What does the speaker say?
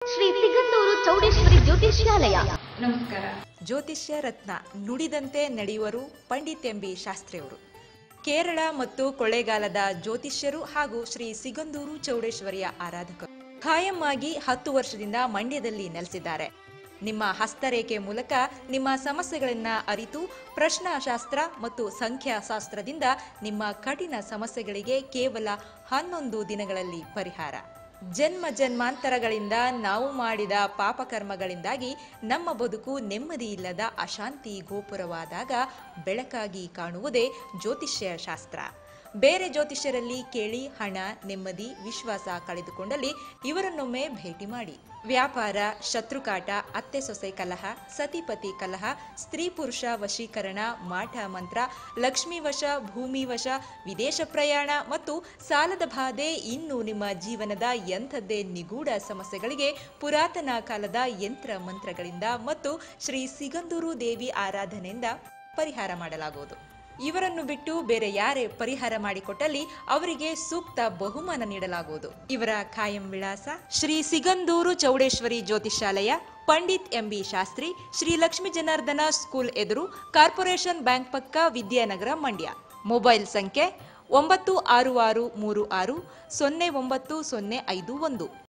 ಶ್ರೀ ಸಿಗಂದೂರು ಚೌಡೇಶ್ವರಿ ಜ್ಯೋತಿಷ್ಯಾಲಯ ನಮಸ್ಕಾರ ಜ್ಯೋತಿಷ್ಯ ರತ್ನ ನುಡಿದಂತೆ ನಡೆಯುವರು ಪಂಡಿತ್ ಎಂಬಿ ಶಾಸ್ತ್ರಿಯವರು ಕೇರಳ ಮತ್ತು ಕೊಳ್ಳೇಗಾಲದ ಜ್ಯೋತಿಷ್ಯರು ಹಾಗೂ ಶ್ರೀ ಸಿಗಂದೂರು ಚೌಡೇಶ್ವರಿಯ ಆರಾಧಕರು ಖಾಯಂ ಆಗಿ ಹತ್ತು ವರ್ಷದಿಂದ ಮಂಡ್ಯದಲ್ಲಿ ನೆಲೆಸಿದ್ದಾರೆ ನಿಮ್ಮ ಹಸ್ತರೇಖೆ ಮೂಲಕ ನಿಮ್ಮ ಸಮಸ್ಯೆಗಳನ್ನ ಅರಿತು ಪ್ರಶ್ನಾಶಾಸ್ತ್ರ ಮತ್ತು ಸಂಖ್ಯಾಶಾಸ್ತ್ರದಿಂದ ನಿಮ್ಮ ಕಠಿಣ ಸಮಸ್ಯೆಗಳಿಗೆ ಕೇವಲ ಹನ್ನೊಂದು ದಿನಗಳಲ್ಲಿ ಪರಿಹಾರ ಜನ್ಮ ಜನ್ಮಾಂತರಗಳಿಂದ ನಾವು ಮಾಡಿದ ಪಾಪಕರ್ಮಗಳಿಂದಾಗಿ ನಮ್ಮ ಬದುಕು ನೆಮ್ಮದಿ ಇಲ್ಲದ ಅಶಾಂತಿ ಗೋಪುರವಾದಾಗ ಬೆಳಕಾಗಿ ಕಾಣುವುದೇ ಜ್ಯೋತಿಷ್ಯ ಶಾಸ್ತ್ರ ಬೇರೆ ಜ್ಯೋತಿಷ್ಯರಲ್ಲಿ ಕೇಳಿ ಹಣ ನೆಮ್ಮದಿ ವಿಶ್ವಾಸ ಕಳೆದುಕೊಂಡಲ್ಲಿ ಇವರನ್ನೊಮ್ಮೆ ಭೇಟಿ ಮಾಡಿ ವ್ಯಾಪಾರ ಶತ್ರುಕಾಟ ಅತ್ತೆ ಸೊಸೆ ಕಲಹ ಸತಿಪತಿ ಕಲಹ ಸ್ತ್ರೀ ಪುರುಷ ವಶೀಕರಣ ಮಾಠ ಮಂತ್ರ ಲಕ್ಷ್ಮೀ ವಶ ಭೂಮಿ ವಶ ವಿದೇಶ ಪ್ರಯಾಣ ಮತ್ತು ಸಾಲದ ಬಾಧೆ ಇನ್ನು ನಿಮ್ಮ ಜೀವನದ ಎಂಥದ್ದೇ ನಿಗೂಢ ಸಮಸ್ಯೆಗಳಿಗೆ ಪುರಾತನ ಕಾಲದ ಯಂತ್ರ ಮಂತ್ರಗಳಿಂದ ಮತ್ತು ಶ್ರೀ ಸಿಗಂದೂರು ದೇವಿ ಆರಾಧನೆಯಿಂದ ಪರಿಹಾರ ಮಾಡಲಾಗುವುದು ಇವರನ್ನು ಬಿಟ್ಟು ಬೇರೆ ಯಾರೇ ಪರಿಹಾರ ಮಾಡಿಕೊಟ್ಟಲ್ಲಿ ಅವರಿಗೆ ಸೂಕ್ತ ಬಹುಮಾನ ನೀಡಲಾಗುವುದು ಇವರ ಖಾಯಂ ವಿಳಾಸ ಶ್ರೀ ಸಿಗಂದೂರು ಚೌಡೇಶ್ವರಿ ಜ್ಯೋತಿಷಾಲಯ ಪಂಡಿತ್ ಎಂಬಿ ಶಾಸ್ತ್ರಿ ಶ್ರೀ ಲಕ್ಷ್ಮೀ ಜನಾರ್ದನ ಸ್ಕೂಲ್ ಎದುರು ಕಾರ್ಪೊರೇಷನ್ ಬ್ಯಾಂಕ್ ಪಕ್ಕ ವಿದ್ಯಾನಗರ ಮಂಡ್ಯ ಮೊಬೈಲ್ ಸಂಖ್ಯೆ ಒಂಬತ್ತು ಆರು ಆರು ಮೂರು ಆರು ಸೊನ್ನೆ ಒಂಬತ್ತು ಸೊನ್ನೆ ಐದು ಒಂದು